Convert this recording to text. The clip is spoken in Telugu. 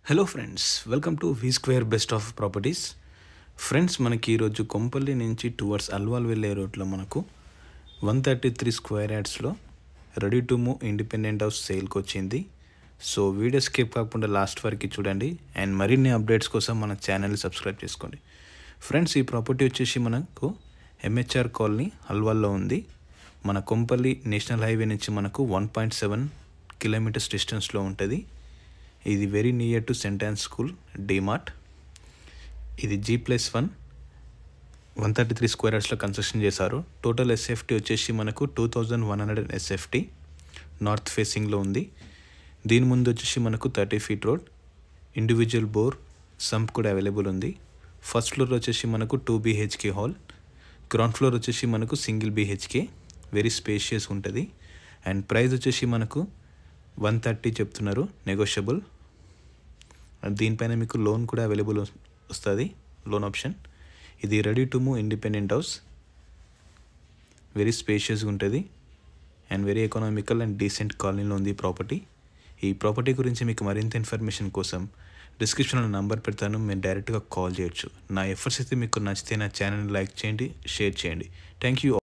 hello friends welcome to V square best of properties friends మనకి ఈరోజు కొంపల్లి నుంచి టువర్డ్స్ అల్వాల్ వెళ్ళే రోడ్లో మనకు వన్ థర్టీ త్రీ స్క్వేర్ యార్డ్స్లో ready to move independent house సేల్కి వచ్చింది సో వీడియో స్కిప్ కాకుండా లాస్ట్ వరకు చూడండి అండ్ మరిన్ని అప్డేట్స్ కోసం మన ఛానల్ని సబ్స్క్రైబ్ చేసుకోండి ఫ్రెండ్స్ ఈ ప్రాపర్టీ వచ్చేసి మనకు ఎంహెచ్ఆర్ కాలనీ అల్వాల్లో ఉంది మన కొంపల్లి నేషనల్ హైవే నుంచి మనకు వన్ పాయింట్ సెవెన్ కిలోమీటర్స్ డిస్టెన్స్లో ఉంటుంది ఇది very near to St Ann school DMart ఇది G plus one one thirty three square యార్డ్స్లో కన్స్ట్రక్షన్ చేశారు టోటల్ ఎస్ఎఫ్టీ వచ్చేసి మనకు two thousand one hundred SFT north ఫేసింగ్లో ఉంది దీని ముందు వచ్చేసి మనకు thirty feet road individual bore sump కూడా అవైలబుల్ ఉంది ఫస్ట్ ఫ్లోర్ వచ్చేసి మనకు two BHK hall ground floor వచ్చేసి మనకు సింగిల్ బీహెచ్కే వెరీ స్పేషియస్ ఉంటుంది అండ్ ప్రైస్ వచ్చేసి మనకు వన్ థర్టీ చెప్తున్నారు నెగోషియబుల్ దీనిపైన మీకు లోన్ కూడా అవైలబుల్ వస్తుంది లోన్ ఆప్షన్ ఇది ready to move independent house very స్పేషియస్గా ఉంటుంది and very economical and decent కాలనీలో ఉంది ఈ ప్రాపర్టీ ఈ ప్రాపర్టీ గురించి మీకు మరింత ఇన్ఫర్మేషన్ కోసం డిస్క్రిప్షన్లో నంబర్ పెడతాను మీరు డైరెక్ట్గా కాల్ చేయొచ్చు నా ఎఫర్ట్స్ అయితే మీకు నచ్చితే నా ఛానల్ని లైక్ చేయండి షేర్ చేయండి థ్యాంక్ యూ